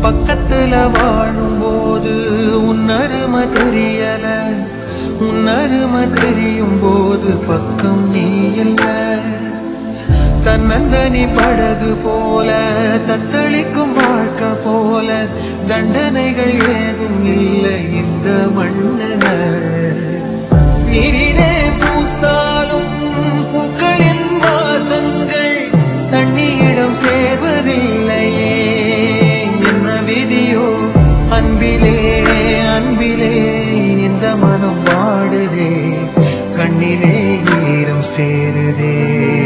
பக்கத்துல வாழும்போது உன் அருமை தெரியல உன் அருமை தெரியும் போது பக்கம் நீ இல்லை தன்னந்தனி படகு போல தத்தளிக்கும் வாழ்க்கை போல தண்டனைகள் ஏதும் இல்லை இந்த மண்ணில நீரிலே பூத்தாலும் பூக்களின் வாசங்கள் தண்ணியிடம் சேர்வதில்லையே என்ன விதியோ அன்பிலே அன்பிலே இந்த மனம் வாடுதே கண்ணிலே ஈரம் சேருதே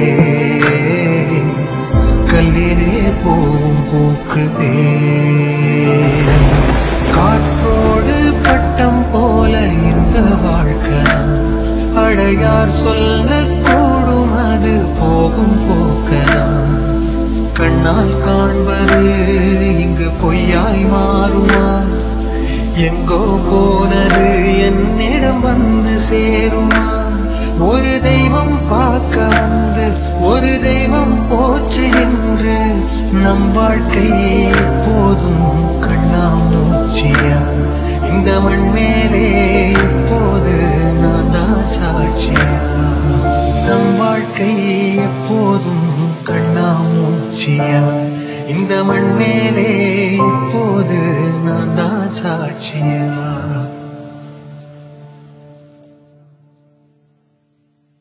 கல்லிலே போவும் பூக்குதே காற்றோடு பட்டம் போல இந்த வாழ்க்கை அடையார் சொல்லக்கூடும் அது போகும் போக்கலாம் கண்ணால் காண்பது இங்கு பொய்யாய் மாறுமா எங்கோ போனது என்னிடம் வந்து சேருமா ஒரு தெய்வம் பார்க்க வந்து ஒரு தெய்வம் போச்சு என்று நம் வாழ்க்கை போதும் கண்ணாமூச்சியா இந்த மண் மேலே இப்போது நான் தான் சாட்சியா நம் வாழ்க்கை எப்போதும் கண்ணாமூச்சியா இந்த மண் மேலே இப்போது நான் தான் சாட்சியா